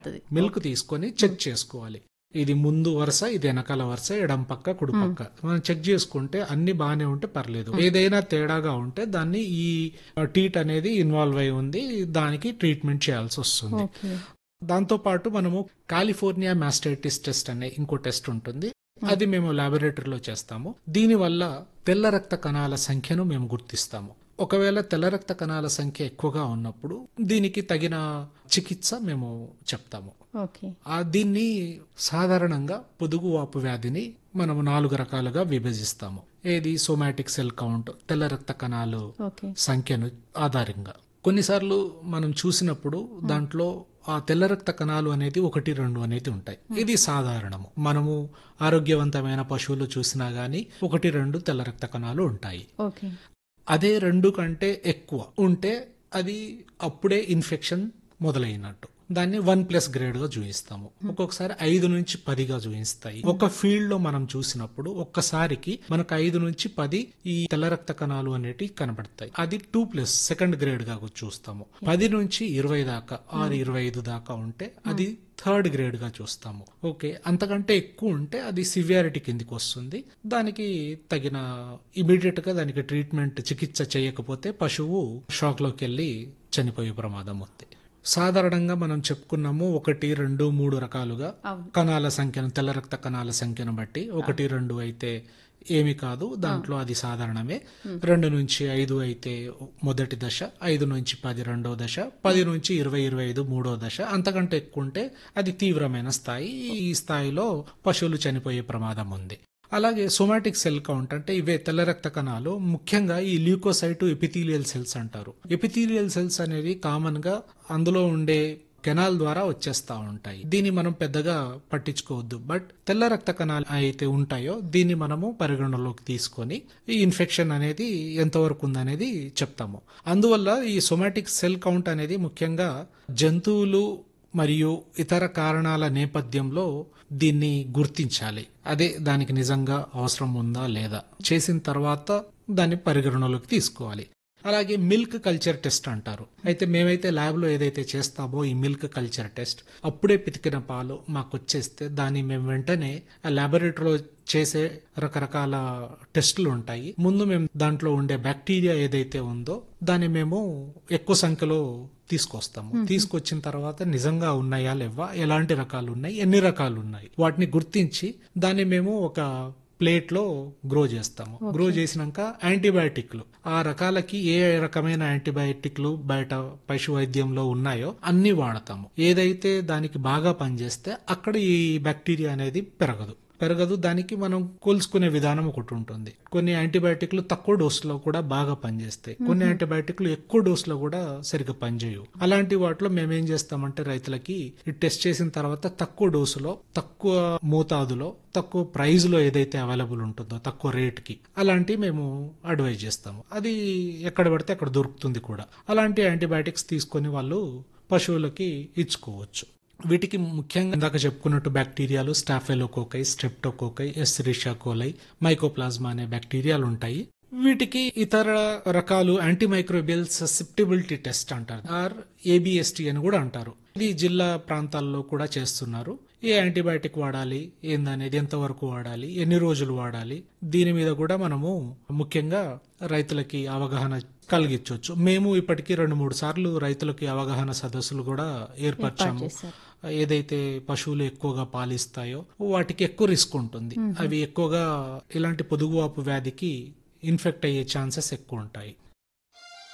Milk తీసుకొని check చేసుకోవాలి ఇది ముందు వరుస ఇది వెనకాల వరుస ఎడం పక్క కుడి పక్క మనం చెక్ చేసుకుంటే అన్ని బాగానే ఉంటే పర్లేదు ఏదైనా తేడాగా ఉంటే దాన్ని ఈ టీట్ అనేది ఇన్వాల్వ్ అయి ఉంది దానికి ట్రీట్మెంట్ చేయాల్సి వస్తుంది ఓకే దాంతో పాటు మనము కాలిఫోర్నియా మాస్టైటిస్ టెస్ట్ అనే ఇంకో టెస్ట్ ఉంటుంది అది మేము లాబొరేటరీలో చేస్తాము దీనివల్ల తెల్ల రక్త కణాల సంఖ్యను మేము గుర్తిస్తాము ఒకవేళ తెల్ల రక్త కణాల సంఖ్య ఎక్కువగా ఉన్నప్పుడు దీనికి తగిన చికిత్స మేము చెప్తాము ఓకే ఆ దీన్ని సాధారణంగా పొదుగువాపు వ్యాధిని మనము నాలుగు రకాలుగా విభజిస్తాము ఏది సోమాటిక్ సెల్ కౌంట్ తెల్ల రక్త కణాలు ఓకే సంఖ్యను ఆధారంగా కొన్నిసార్లు మనం చూసినప్పుడు దాంట్లో ఆ తెల్ల రక్త కణాలు అనేది ఒకటి రెండు అనేది ఉంటాయి ఇది సాధారణము మనము ఆరోగ్యవంతమైన పశువులు చూసినా గానీ ఒకటి రెండు తెల్ల రక్త కణాలు ఉంటాయి ఓకే అదే రెండు కంటే ఎక్కువ ఉంటే అది అప్పుడే ఇన్ఫెక్షన్ మొదలైనట్టు దాన్ని వన్ ప్లస్ గ్రేడ్ గా చూపిస్తాము ఒక్కొక్కసారి ఐదు నుంచి పదిగా చూపిస్తాయి ఒక ఫీల్డ్ లో మనం చూసినప్పుడు ఒక్కసారికి మనకు ఐదు నుంచి పది ఈ తెల్ల రక్త కణాలు అనేటివి కనబడతాయి అది టూ ప్లస్ సెకండ్ గ్రేడ్ గా చూస్తాము పది నుంచి ఇరవై దాకా ఆరు ఇరవై ఐదు దాకా ఉంటే అది థర్డ్ గ్రేడ్ గా చూస్తాము ఓకే అంతకంటే ఎక్కువ ఉంటే అది సివియారిటీ కిందికి వస్తుంది దానికి తగిన ఇమీడియట్ గా దానికి ట్రీట్మెంట్ చికిత్స చేయకపోతే పశువు షాక్ లోకి వెళ్ళి చనిపోయే ప్రమాదం ఉంది సాధారణంగా మనం చెప్పుకున్నాము ఒకటి రెండు మూడు రకాలుగా అవును కణాల సంఖ్యను తెల్ల రక్త కణాల సంఖ్యను బట్టి ఒకటి రెండు అయితే ఏమి కాదు దాంట్లో అది సాధారణమే రెండు నుంచి ఐదు అయితే మొదటి దశ ఐదు నుంచి పది రెండో దశ పది నుంచి ఇరవై ఇరవై ఐదు మూడో దశ అంతకంటే ఎక్కువ ఉంటే అది తీవ్రమైన స్థాయి ఈ స్థాయిలో పశువులు చనిపోయే ప్రమాదం ఉంది అలాగే సోమాటిక్ సెల్ కౌంట్ అంటే ఇవే తెల్ల రక్త కణాలు ముఖ్యంగా ఈ ల్యూకోసైట్ ఎపిథీలియల్ సెల్స్ అంటారు ఎపిథీలియల్ సెల్స్ అనేవి కామన్ గా అందులో ఉండే కెనాల్ ద్వారా వచ్చేస్తా ఉంటాయి దీన్ని మనం పెద్దగా పట్టించుకోవద్దు బట్ తెల్ల రక్త కణాలు అయితే ఉంటాయో దీన్ని మనము పరిగణలోకి తీసుకొని ఈ ఇన్ఫెక్షన్ అనేది ఎంతవరకు ఉందనేది చెప్తాము అందువల్ల ఈ సొమాటిక్ సెల్ కౌంట్ అనేది ముఖ్యంగా జంతువులు మరియు ఇతర కారణాల నేపథ్యంలో దీన్ని గుర్తించాలి అదే దానికి నిజంగా అవసరం ఉందా లేదా చేసిన తర్వాత దాన్ని పరిగణలోకి తీసుకోవాలి అలాగే మిల్క్ కల్చర్ టెస్ట్ అంటారు అయితే మేమైతే ల్యాబ్ లో ఏదైతే చేస్తామో ఈ మిల్క్ కల్చర్ టెస్ట్ అప్పుడే పితికిన పాలు మాకు వచ్చేస్తే దాన్ని మేము వెంటనే ఆ లాబొరేటరీలో చేసే రకరకాల టెస్టులు ఉంటాయి ముందు మేము దాంట్లో ఉండే బ్యాక్టీరియా ఏదైతే ఉందో దాన్ని మేము ఎక్కువ సంఖ్యలో తీసుకొస్తాము తీసుకొచ్చిన తర్వాత నిజంగా ఉన్నాయా లేవా ఎలాంటి రకాలు ఉన్నాయి ఎన్ని రకాలు ఉన్నాయి వాటిని గుర్తించి దాన్ని మేము ఒక ప్లేట్ లో గ్రో చేస్తాము గ్రో చేసినాక యాంటీబయాటిక్లు ఆ రకాలకి ఏ రకమైన యాంటీబయాటిక్లు బయట పశు వైద్యంలో ఉన్నాయో అన్ని వాడతాము ఏదైతే దానికి బాగా పనిచేస్తే అక్కడ ఈ బ్యాక్టీరియా అనేది పెరగదు పెరగదు దానికి మనం కోల్చుకునే విధానం ఒకటి ఉంటుంది కొన్ని యాంటీబయాటిక్లు తక్కువ డోసులో కూడా బాగా పనిచేస్తాయి కొన్ని యాంటీబయాటిక్లు ఎక్కువ డోసులో కూడా సరిగ్గా పనిచేయవు అలాంటి వాటిలో మేము ఏం చేస్తామంటే రైతులకి ఈ టెస్ట్ చేసిన తర్వాత తక్కువ డోసులో తక్కువ మోతాదులో తక్కువ ప్రైజ్ లో ఏదైతే అవైలబుల్ ఉంటుందో తక్కువ రేట్ కి అలాంటి మేము అడ్వైజ్ చేస్తాము అది ఎక్కడ పడితే అక్కడ దొరుకుతుంది కూడా అలాంటి యాంటీబయాటిక్స్ తీసుకొని వాళ్ళు పశువులకి ఇచ్చుకోవచ్చు వీటికి ముఖ్యంగా ఇందాక చెప్పుకున్నట్టు బ్యాక్టీరియాలు స్టాఫెలోకోకై స్ట్రెప్టోకోకై ఎస్రిషా కోలై మైకోప్లాజ్మా అనే బ్యాక్టీరియాలు ఉంటాయి వీటికి ఇతర రకాలు యాంటీమైక్రోబియల్ ససెప్టిబిలిటీ టెస్ట్ అంటారు ఆర్ ఏబిఎస్టి అని కూడా అంటారు ఇది జిల్లా ప్రాంతాల్లో కూడా చేస్తున్నారు ఏ యాంటీబయాటిక్ వాడాలి ఏందనేది ఎంతవరకు వాడాలి ఎన్ని రోజులు వాడాలి దీని మీద కూడా మనము ముఖ్యంగా రైతులకి అవగాహన కలిగించవచ్చు మేము ఇప్పటికీ రెండు మూడు సార్లు రైతులకి అవగాహన సదస్సులు కూడా ఏర్పరిచాము చేశారు. ఏదైతే పశువులు ఎక్కువగా పాలిస్తాయో వాటికి ఎక్కువ రిస్క్ ఉంటుంది అవి ఎక్కువగా ఇలాంటి పొదుగువాపు వ్యాధికి ఇన్ఫెక్ట్ అయ్యే ఛాన్సెస్ ఎక్కువ ఉంటాయి